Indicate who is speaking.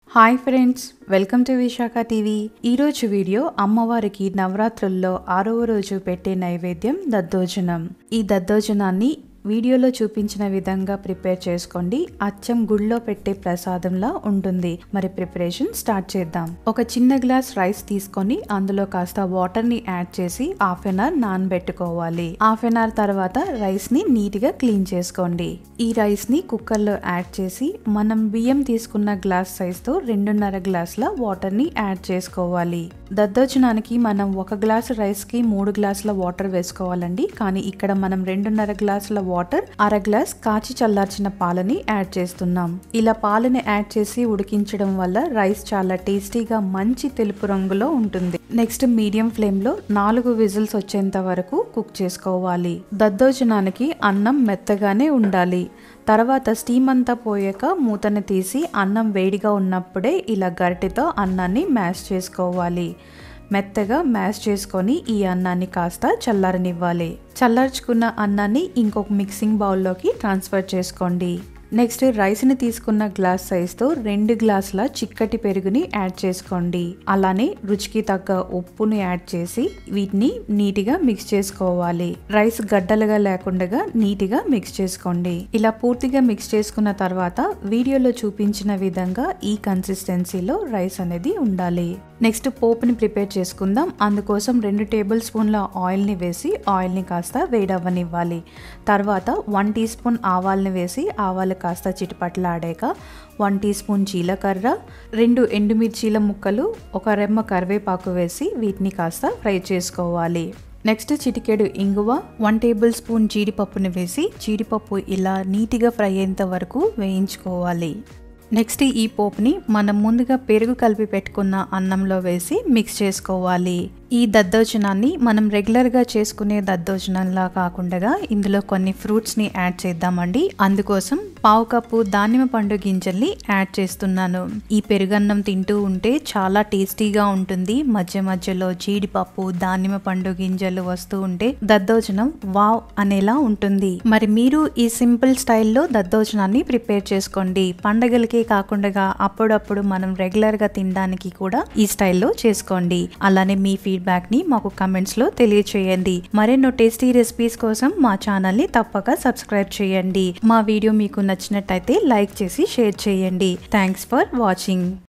Speaker 1: hi friends welcome to Visakha TV ఈరోజు video అమ్మవారికి నవరాత్రుల్లో ఆరవ రోజు పెట్టే నైవేద్యం దద్దోజనం ఈ దద్దోజనాన్ని వీడియోలో చూపించిన విధంగా ప్రిపేర్ చేసుకోండి అచ్చం గుళ్ళో పెట్టే ప్రసాదంలా ఉంటుంది మరి ప్రిపరేషన్ స్టార్ట్ చేద్దాం ఒక చిన్న గ్లాస్ రైస్ తీసుకొని అందులో కాస్త వాటర్ ని యాడ్ చేసి హాఫ్ అన్ అవర్ నానబెట్టుకోవాలి హాఫ్ అన్ అవర్ తర్వాత రైస్ ని నీట్ గా క్లీన్ చేసుకోండి ఈ రైస్ ని కుక్కర్ లో యాడ్ చేసి మనం బియ్యం తీసుకున్న గ్లాస్ సైజ్ తో రెండున్నర గ్లాసుల వాటర్ ని యాడ్ చేసుకోవాలి దద్దోజనానికి మనం ఒక గ్లాసు రైస్ కి మూడు గ్లాసుల వాటర్ వేసుకోవాలండి కానీ ఇక్కడ మనం రెండున్నర గ్లాసుల వాటర్ అర గ్లాస్ కాచి చల్లార్చిన పాలని యాడ్ చేస్తున్నాం ఇలా పాలని యాడ్ చేసి ఉడికించడం వల్ల రైస్ చాలా టేస్టీగా మంచి తెలుపు రంగులో ఉంటుంది నెక్స్ట్ మీడియం ఫ్లేమ్ లో నాలుగు విజిల్స్ వచ్చేంత వరకు కుక్ చేసుకోవాలి దద్దోజనానికి అన్నం మెత్తగానే ఉండాలి తర్వాత స్టీమ్ అంతా పోయాక మూతని తీసి అన్నం వేడిగా ఉన్నప్పుడే ఇలా గరిటెతో అన్నాన్ని మ్యాష్ చేసుకోవాలి మెత్తగా మ్యాష్ చేసుకొని ఈ అన్నాన్ని కాస్త చల్లారనివ్వాలి చల్లార్చుకున్న అన్నాన్ని ఇంకొక మిక్సింగ్ బౌల్లోకి ట్రాన్స్ఫర్ చేసుకోండి నెక్స్ట్ రైస్ని తీసుకున్న గ్లాస్ సైజ్తో రెండు గ్లాసుల చిక్కటి పెరుగుని యాడ్ చేసుకోండి అలానే రుచికి తగ్గ ఉప్పును యాడ్ చేసి వీటిని నీట్గా మిక్స్ చేసుకోవాలి రైస్ గడ్డలుగా లేకుండా నీట్గా మిక్స్ చేసుకోండి ఇలా పూర్తిగా మిక్స్ చేసుకున్న తర్వాత వీడియోలో చూపించిన విధంగా ఈ కన్సిస్టెన్సీలో రైస్ అనేది ఉండాలి నెక్స్ట్ పోపుని ప్రిపేర్ చేసుకుందాం అందుకోసం రెండు టేబుల్ స్పూన్ల ఆయిల్ని వేసి ఆయిల్ని కాస్త వేడవ్వనివ్వాలి తర్వాత వన్ టీ స్పూన్ ఆవాల్ని వేసి ఆవాలు కాస్త చిటపట్లాడాక వన్ టీ స్పూన్ జీలకర్ర రెండు ఎండుమిర్చీల ముక్కలు ఒక రెమ్మ కరివేపాకు వేసి వీటిని కాస్త ఫ్రై చేసుకోవాలి నెక్స్ట్ చిటికెడు ఇంగువ వన్ టేబుల్ స్పూన్ జీడిపప్పుని వేసి జీడిపప్పు ఇలా నీట్గా ఫ్రై అయ్యేంత వరకు వేయించుకోవాలి నెక్స్ట్ ఈ పోపుని మనం ముందుగా పెరుగు కలిపి పెట్టుకున్న అన్నంలో వేసి మిక్స్ చేసుకోవాలి ఈ దద్దోజనాన్ని మనం రెగ్యులర్గా చేసుకునే దద్దోజనంలా కాకుండా ఇందులో కొన్ని ఫ్రూట్స్ని యాడ్ చేద్దామండి అందుకోసం పావు కప్పు దానిమ్మ పండు గింజల్ని యాడ్ చేస్తున్నాను ఈ పెరుగన్నం తింటూ ఉంటే చాలా టేస్టీగా ఉంటుంది మధ్య మధ్యలో జీడిపప్పు దానిమ్మ పండు గింజలు వస్తూ ఉంటే దద్దోజనం వావ్ అనేలా ఉంటుంది మరి మీరు ఈ సింపుల్ స్టైల్లో దద్దోజనాన్ని ప్రిపేర్ చేసుకోండి పండగలకే కాకుండా అప్పుడప్పుడు మనం రెగ్యులర్గా తినడానికి కూడా ఈ స్టైల్లో చేసుకోండి అలానే మీ ఫీడ్బ్యాక్ ని మాకు కమెంట్స్ లో తెలియచేయండి మరెన్నో టేస్టీ రెసిపీస్ కోసం మా ఛానల్ ని తప్పక సబ్స్క్రైబ్ చేయండి మా వీడియో మీకు నచ్చినట్టయితే లైక్ చేసి షేర్ చేయండి థ్యాంక్స్ ఫర్ వాచింగ్